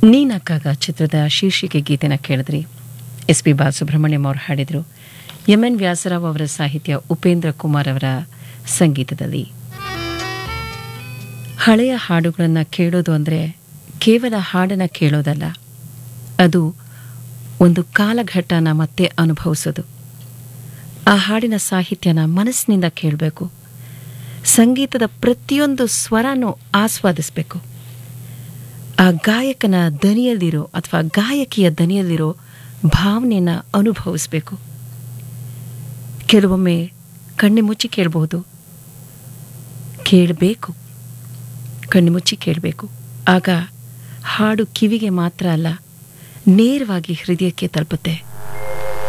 ನೀನಕ್ಕಾಗ ಚಿತ್ರದ ಶೀರ್ಷಿಕೆ ಗೀತೆನ ಕೇಳಿದ್ರಿ ಎಸ್ ಪಿ ಬಾಲಸುಬ್ರಹ್ಮಣ್ಯಂ ಅವರು ಹಾಡಿದರು ಎಂ ಎನ್ ವ್ಯಾಸರಾವ್ ಅವರ ಸಾಹಿತ್ಯ ಉಪೇಂದ್ರ ಕುಮಾರ್ ಅವರ ಸಂಗೀತದಲ್ಲಿ ಹಳೆಯ ಹಾಡುಗಳನ್ನು ಕೇಳೋದು ಅಂದರೆ ಕೇವಲ ಹಾಡನ್ನು ಕೇಳೋದಲ್ಲ ಅದು ಒಂದು ಕಾಲಘಟ್ಟನ ಮತ್ತೆ ಅನುಭವಿಸೋದು ಆ ಹಾಡಿನ ಸಾಹಿತ್ಯನ ಮನಸ್ಸಿನಿಂದ ಕೇಳಬೇಕು ಸಂಗೀತದ ಪ್ರತಿಯೊಂದು ಸ್ವರನೂ ಆಸ್ವಾದಿಸಬೇಕು ಆ ಗಾಯಕನ ದನಿಯಲ್ಲಿರೋ ಅಥವಾ ಗಾಯಕಿಯ ದನಿಯಲ್ಲಿರೋ ಭಾವನೆಯನ್ನು ಅನುಭವಿಸಬೇಕು ಕೆಲವೊಮ್ಮೆ ಕಣ್ಣು ಮುಚ್ಚಿ ಕೇಳಬಹುದು ಕೇಳಬೇಕು ಕಣ್ಣು ಮುಚ್ಚಿ ಕೇಳಬೇಕು ಆಗ ಹಾಡು ಕಿವಿಗೆ ಮಾತ್ರ ಅಲ್ಲ ನೇರವಾಗಿ ಹೃದಯಕ್ಕೆ ತಲುಪುತ್ತೆ